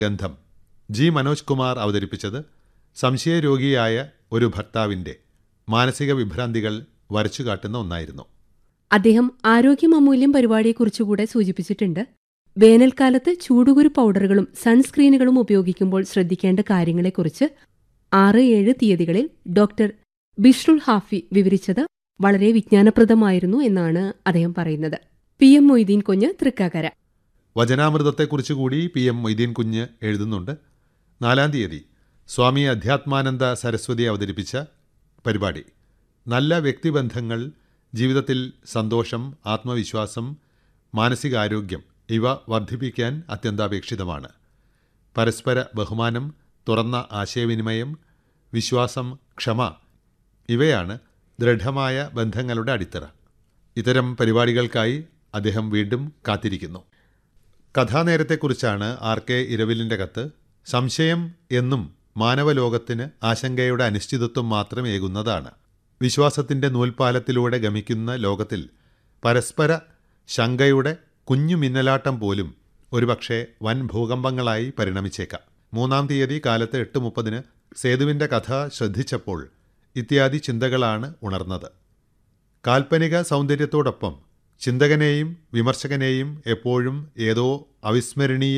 ഗന്ധം ജി മനോജ് കുമാർ അവതരിപ്പിച്ചത് സംശയരോഗിയായ ഒരു ഭർത്താവിൻ്റെ മാനസിക വിഭ്രാന്തികൾ വരച്ചുകാട്ടുന്ന ഒന്നായിരുന്നു അദ്ദേഹം ആരോഗ്യം അമൂല്യം പരിപാടിയെക്കുറിച്ചുകൂടെ സൂചിപ്പിച്ചിട്ടുണ്ട് വേനൽക്കാലത്ത് ചൂടുകുരു പൗഡറുകളും സൺസ്ക്രീനുകളും ഉപയോഗിക്കുമ്പോൾ ശ്രദ്ധിക്കേണ്ട കാര്യങ്ങളെക്കുറിച്ച് ആറ് ഏഴ് തീയതികളിൽ ഡോക്ടർ ബിഷ്രുൾ ഹാഫി വിവരിച്ചത് വളരെ വിജ്ഞാനപ്രദമായിരുന്നു എന്നാണ് അദ്ദേഹം പറയുന്നത് പി എം മൊയ്തീൻ കുഞ്ഞ് തൃക്കാക്കര വചനാമൃതത്തെക്കുറിച്ച് കൂടി പി എം മൊയ്തീൻ കുഞ്ഞ് എഴുതുന്നുണ്ട് നാലാം തീയതി സ്വാമി അധ്യാത്മാനന്ദ സരസ്വതി അവതരിപ്പിച്ച പരിപാടി നല്ല വ്യക്തിബന്ധങ്ങൾ ജീവിതത്തിൽ സന്തോഷം ആത്മവിശ്വാസം മാനസികാരോഗ്യം ഇവ വർദ്ധിപ്പിക്കാൻ അത്യന്താപേക്ഷിതമാണ് പരസ്പര ബഹുമാനം തുറന്ന ആശയവിനിമയം വിശ്വാസം ക്ഷമ ഇവയാണ് ദൃഢമായ ബന്ധങ്ങളുടെ അടിത്തറ ഇത്തരം പരിപാടികൾക്കായി അദ്ദേഹം വീണ്ടും കാത്തിരിക്കുന്നു കഥാനേരത്തെക്കുറിച്ചാണ് ആർ കെ ഇരവിലിൻ്റെ കത്ത് സംശയം എന്നും മാനവലോകത്തിന് ആശങ്കയുടെ അനിശ്ചിതത്വം മാത്രം ഏകുന്നതാണ് വിശ്വാസത്തിൻ്റെ നൂൽപ്പാലത്തിലൂടെ ഗമിക്കുന്ന ലോകത്തിൽ പരസ്പര ശങ്കയുടെ കുഞ്ഞു മിന്നലാട്ടം പോലും ഒരുപക്ഷെ വൻ ഭൂകമ്പങ്ങളായി പരിണമിച്ചേക്കാം മൂന്നാം തീയതി കാലത്ത് എട്ട് മുപ്പതിന് സേതുവിൻ്റെ കഥ ശ്രദ്ധിച്ചപ്പോൾ ഇത്യാദി ചിന്തകളാണ് ഉണർന്നത് കാൽപ്പനിക സൗന്ദര്യത്തോടൊപ്പം ചിന്തകനെയും വിമർശകനെയും എപ്പോഴും ഏതോ അവിസ്മരണീയ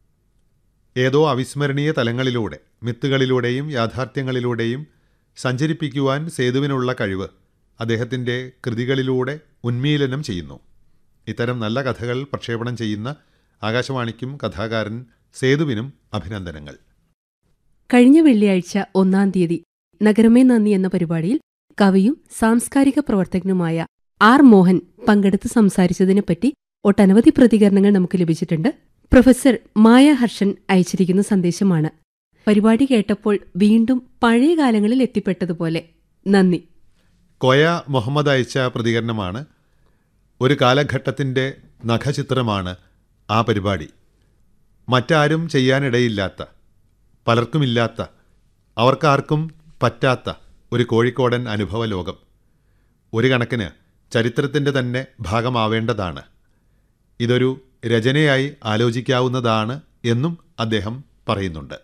ഏതോ അവിസ്മരണീയ തലങ്ങളിലൂടെ മിത്തുകളിലൂടെയും യാഥാർത്ഥ്യങ്ങളിലൂടെയും സഞ്ചരിപ്പിക്കുവാൻ സേതുവിനുള്ള കഴിവ് അദ്ദേഹത്തിൻ്റെ കൃതികളിലൂടെ ഉന്മീലനം ചെയ്യുന്നു ഇത്തരം നല്ല കഥകൾ പ്രക്ഷേപണം ചെയ്യുന്ന ആകാശവാണിക്കും കഥാകാരൻ സേതുവിനും അഭിനന്ദനങ്ങൾ കഴിഞ്ഞ വെള്ളിയാഴ്ച ഒന്നാം തീയതി നഗരമേ നന്ദി എന്ന പരിപാടിയിൽ കവിയും സാംസ്കാരിക പ്രവർത്തകനുമായ ആർ മോഹൻ പങ്കെടുത്ത് സംസാരിച്ചതിനെപ്പറ്റി ഒട്ടനവധി പ്രതികരണങ്ങൾ നമുക്ക് ലഭിച്ചിട്ടുണ്ട് പ്രൊഫസർ മായ ഹർഷൻ അയച്ചിരിക്കുന്ന സന്ദേശമാണ് പരിപാടി കേട്ടപ്പോൾ വീണ്ടും പഴയ കാലങ്ങളിൽ എത്തിപ്പെട്ടതുപോലെ നന്ദി കോയ മുഹമ്മദ് അയച്ച പ്രതികരണമാണ് ഒരു കാലഘട്ടത്തിൻ്റെ നഖചിത്രമാണ് ആ പരിപാടി മറ്റാരും ചെയ്യാനിടയില്ലാത്ത പലർക്കുമില്ലാത്ത അവർക്കാർക്കും പറ്റാത്ത ഒരു കോഴിക്കോടൻ അനുഭവ ലോകം ഒരു കണക്കിന് ചരിത്രത്തിൻ്റെ തന്നെ ഭാഗമാവേണ്ടതാണ് ഇതൊരു രചനയായി ആലോചിക്കാവുന്നതാണ് എന്നും അദ്ദേഹം പറയുന്നുണ്ട്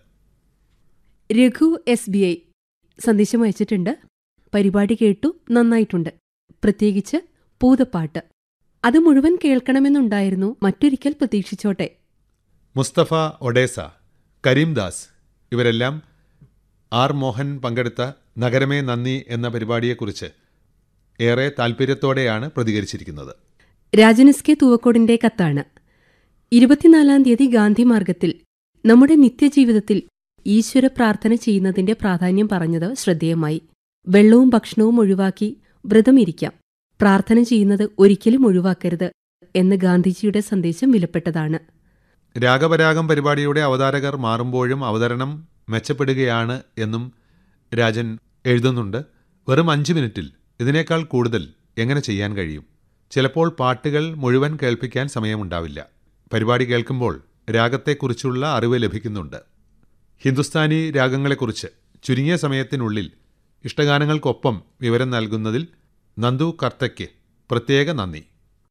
രഘു എസ് ബി ഐ സന്ദേശം അയച്ചിട്ടുണ്ട് പരിപാടി കേട്ടു നന്നായിട്ടുണ്ട് പ്രത്യേകിച്ച് പൂതപ്പാട്ട് അത് മുഴുവൻ കേൾക്കണമെന്നുണ്ടായിരുന്നു മറ്റൊരിക്കൽ പ്രതീക്ഷിച്ചോട്ടെ മുസ്തഫ ഒഡേസ കരീംദാസ് ഇവരെല്ലാം ആർ മോഹൻ പങ്കെടുത്ത നഗരമേ നന്ദി എന്ന പരിപാടിയെക്കുറിച്ച് ഏറെ താൽപ്പര്യത്തോടെയാണ് പ്രതികരിച്ചിരിക്കുന്നത് രാജനസ് കെ തൂവക്കോടിന്റെ കത്താണ് ഇരുപത്തിനാലാം തീയതി ഗാന്ധി മാർഗത്തിൽ നമ്മുടെ നിത്യജീവിതത്തിൽ ഈശ്വര പ്രാർത്ഥന ചെയ്യുന്നതിന്റെ പ്രാധാന്യം പറഞ്ഞത് ശ്രദ്ധേയമായി വെള്ളവും ഭക്ഷണവും ഒഴിവാക്കി വ്രതമിരിക്കാം പ്രാർത്ഥന ചെയ്യുന്നത് ഒരിക്കലും ഒഴിവാക്കരുത് എന്ന് ഗാന്ധിജിയുടെ സന്ദേശം വിലപ്പെട്ടതാണ് രാഗപരാഗം പരിപാടിയുടെ അവതാരകർ മാറുമ്പോഴും അവതരണം മെച്ചപ്പെടുകയാണ് എന്നും രാജൻ എഴുതുന്നുണ്ട് വെറും അഞ്ച് മിനിറ്റിൽ ഇതിനേക്കാൾ കൂടുതൽ എങ്ങനെ ചെയ്യാൻ കഴിയും ചിലപ്പോൾ പാട്ടുകൾ മുഴുവൻ കേൾപ്പിക്കാൻ സമയമുണ്ടാവില്ല പരിപാടി കേൾക്കുമ്പോൾ രാഗത്തെക്കുറിച്ചുള്ള അറിവ് ലഭിക്കുന്നുണ്ട് ഹിന്ദുസ്ഥാനി രാഗങ്ങളെക്കുറിച്ച് ചുരുങ്ങിയ സമയത്തിനുള്ളിൽ ഇഷ്ടഗാനങ്ങൾക്കൊപ്പം വിവരം നൽകുന്നതിൽ നന്ദു കർത്തയ്ക്ക് പ്രത്യേക നന്ദി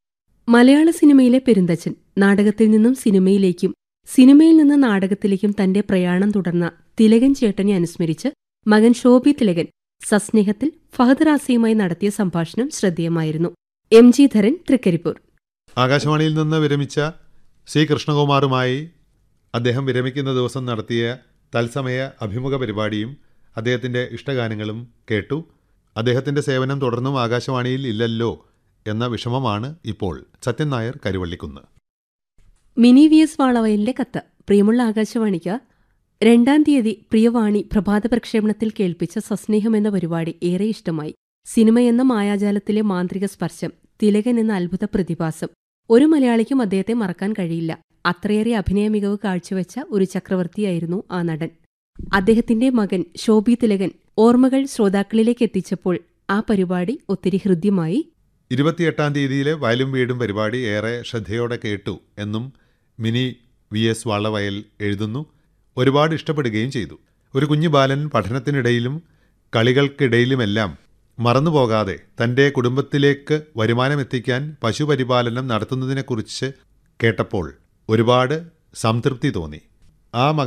മലയാള സിനിമയിലെ പെരുന്തച്ചൻ നാടകത്തിൽ നിന്നും സിനിമയിലേക്കും സിനിമയിൽ നിന്ന് നാടകത്തിലേക്കും തന്റെ പ്രയാണം തുടർന്ന തിലകൻ ചേട്ടനെ അനുസ്മരിച്ച് മകൻ ശോഭി തിലകൻ സസ്നേഹത്തിൽ ഫഹദ് റാസിയുമായി നടത്തിയ സംഭാഷണം ശ്രദ്ധേയമായിരുന്നു എം ജി ധരൻ തൃക്കരിപ്പൂർ ആകാശവാണിയിൽ നിന്ന് വിരമിച്ച സി കൃഷ്ണകുമാറുമായി അദ്ദേഹം വിരമിക്കുന്ന ദിവസം നടത്തിയ തത്സമയ അഭിമുഖ പരിപാടിയും അദ്ദേഹത്തിൻ്റെ ഇഷ്ടഗാനങ്ങളും കേട്ടു അദ്ദേഹത്തിൻ്റെ സേവനം തുടർന്നും ആകാശവാണിയിൽ ഇല്ലല്ലോ എന്ന വിഷമമാണ് ഇപ്പോൾ സത്യൻ നായർ കരുവള്ളിക്കുന്ന് മിനി വി എസ് വാളവയലിന്റെ കത്ത് പ്രിയമുള്ള ആകാശവാണിക്ക് രണ്ടാം തീയതി പ്രിയവാണി പ്രഭാത പ്രക്ഷേപണത്തിൽ കേൾപ്പിച്ച സസ്നേഹം എന്ന പരിപാടി ഏറെ ഇഷ്ടമായി സിനിമ എന്ന മായാജാലത്തിലെ മാന്ത്രിക സ്പർശം തിലകൻ എന്ന അത്ഭുത പ്രതിഭാസം ഒരു മലയാളിക്കും അദ്ദേഹത്തെ മറക്കാൻ കഴിയില്ല അത്രയേറെ അഭിനയ മികവ് കാഴ്ചവെച്ച ഒരു ചക്രവർത്തിയായിരുന്നു ആ നടൻ അദ്ദേഹത്തിന്റെ മകൻ ശോഭി തിലകൻ ഓർമ്മകൾ ശ്രോതാക്കളിലേക്ക് എത്തിച്ചപ്പോൾ ആ പരിപാടി ഒത്തിരി ഹൃദ്യമായി ഇരുപത്തിയെട്ടാം തീയതിയിലെ വയലും വീടും പരിപാടി ഏറെ ശ്രദ്ധയോടെ കേട്ടു എന്നും മിനി വി എസ് വള്ളവയൽ എഴുതുന്നു ഒരുപാട് ഇഷ്ടപ്പെടുകയും ചെയ്തു ഒരു കുഞ്ഞു ബാലൻ പഠനത്തിനിടയിലും കളികൾക്കിടയിലുമെല്ലാം മറന്നുപോകാതെ തൻ്റെ കുടുംബത്തിലേക്ക് വരുമാനമെത്തിക്കാൻ പശുപരിപാലനം നടത്തുന്നതിനെക്കുറിച്ച് കേട്ടപ്പോൾ ഒരുപാട് സംതൃപ്തി തോന്നി ആ മകൻ